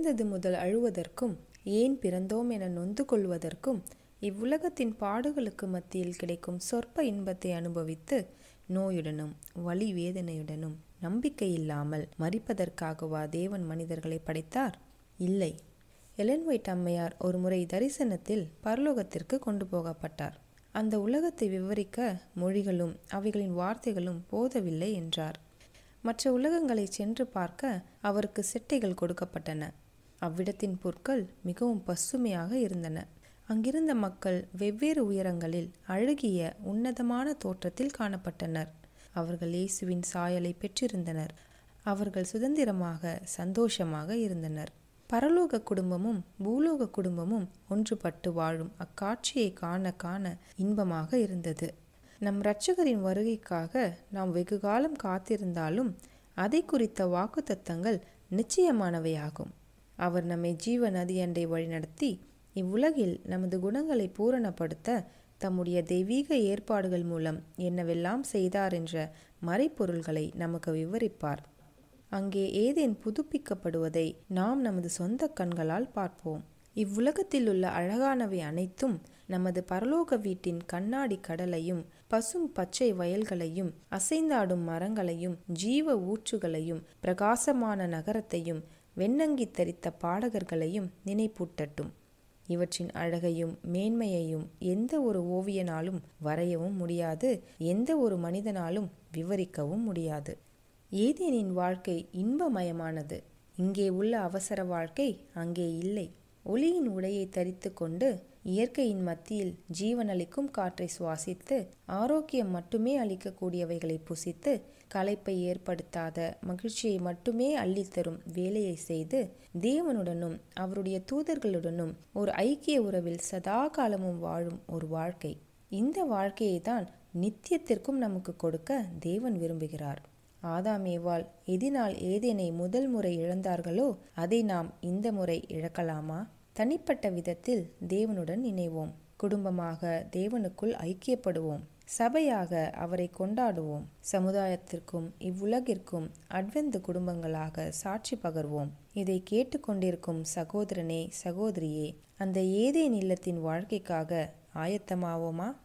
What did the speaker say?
பிறந்தது முதல் அழுவதற்கும் ஏன் பிறந்தோம் என நொந்து கொள்வதற்கும் இவ்வுலகத்தின் பாடுகளுக்கு மத்தியில் கிடைக்கும் சொற்ப இன்பத்தை அனுபவித்து நோயுடனும் வலி வேதனையுடனும் நம்பிக்கை இல்லாமல் மறிப்பதற்காகவா தேவன் மனிதர்களை படைத்தார் இல்லை எலன் ஒயிட் அம்மையார் ஒரு முறை தரிசனத்தில் பரலோகத்திற்கு கொண்டு போகப்பட்டார் அந்த உலகத்தை விவரிக்க மொழிகளும் அவைகளின் வார்த்தைகளும் போதவில்லை என்றார் மற்ற உலகங்களை சென்று பார்க்க அவருக்கு செட்டைகள் கொடுக்கப்பட்டன அவ்விடத்தின் பொருட்கள் மிகவும் பசுமையாக இருந்தன அங்கிருந்த மக்கள் வெவ்வேறு உயரங்களில் அழகிய உன்னதமான தோற்றத்தில் காணப்பட்டனர் அவர்கள் இயேசுவின் சாயலை பெற்றிருந்தனர் அவர்கள் சுதந்திரமாக சந்தோஷமாக இருந்தனர் பரலோக குடும்பமும் பூலோக குடும்பமும் ஒன்றுபட்டு வாழும் அக்காட்சியை காண காண இன்பமாக இருந்தது நம் இரட்சகரின் வருகைக்காக நாம் வெகு காலம் காத்திருந்தாலும் அதை குறித்த வாக்குத்தத்தங்கள் நிச்சயமானவையாகும் அவர் நம்மை ஜீவ நதி அண்டை வழிநடத்தி இவ்வுலகில் நமது குணங்களை பூரணப்படுத்த தம்முடைய தெய்வீக ஏற்பாடுகள் மூலம் என்னவெல்லாம் செய்தார் என்ற மறைப்பொருள்களை நமக்கு விவரிப்பார் அங்கே ஏதேன் புதுப்பிக்கப்படுவதை நாம் நமது சொந்த கண்களால் பார்ப்போம் இவ்வுலகத்தில் உள்ள அழகானவை அனைத்தும் நமது பரலோக வீட்டின் கண்ணாடி கடலையும் பசும் பச்சை வயல்களையும் அசைந்தாடும் மரங்களையும் ஜீவ ஊற்றுகளையும் பிரகாசமான நகரத்தையும் வெண்ணங்கி தரித்த பாடகர்களையும் நினைப்பூட்டட்டும் இவற்றின் அழகையும் மேன்மையையும் எந்த ஒரு ஓவியனாலும் வரையவும் முடியாது எந்த ஒரு மனிதனாலும் விவரிக்கவும் முடியாது ஏதேனின் வாழ்க்கை இன்பமயமானது இங்கே உள்ள அவசர வாழ்க்கை அங்கே இல்லை ஒளியின் உடையை தரித்து கொண்டு இயற்கையின் மத்தியில் ஜீவனளிக்கும் காற்றை சுவாசித்து ஆரோக்கியம் மட்டுமே அளிக்கக்கூடியவைகளை புசித்து களைப்பை ஏற்படுத்தாத மகிழ்ச்சியை மட்டுமே அள்ளித்தரும் வேலையை செய்து தேவனுடனும் அவருடைய தூதர்களுடனும் ஒரு ஐக்கிய உறவில் சதா காலமும் வாழும் ஒரு வாழ்க்கை இந்த வாழ்க்கையை தான் நித்தியத்திற்கும் நமக்கு கொடுக்க தேவன் விரும்புகிறார் ஆதாம் ஏவாள் எதினால் ஏதேனை முதல் முறை இழந்தார்களோ அதை நாம் இந்த முறை இழக்கலாமா தனிப்பட்ட விதத்தில் தேவனுடன் இணைவோம் குடும்பமாக தேவனுக்குள் ஐக்கியப்படுவோம் சபையாக அவரை கொண்டாடுவோம் சமுதாயத்திற்கும் இவ்வுலகிற்கும் அட்வெந்து குடும்பங்களாக சாட்சி பகர்வோம் இதை கேட்டுக்கொண்டிருக்கும் சகோதரனே சகோதரியே அந்த ஏதேன் இல்லத்தின் வாழ்க்கைக்காக ஆயத்தமாவோமா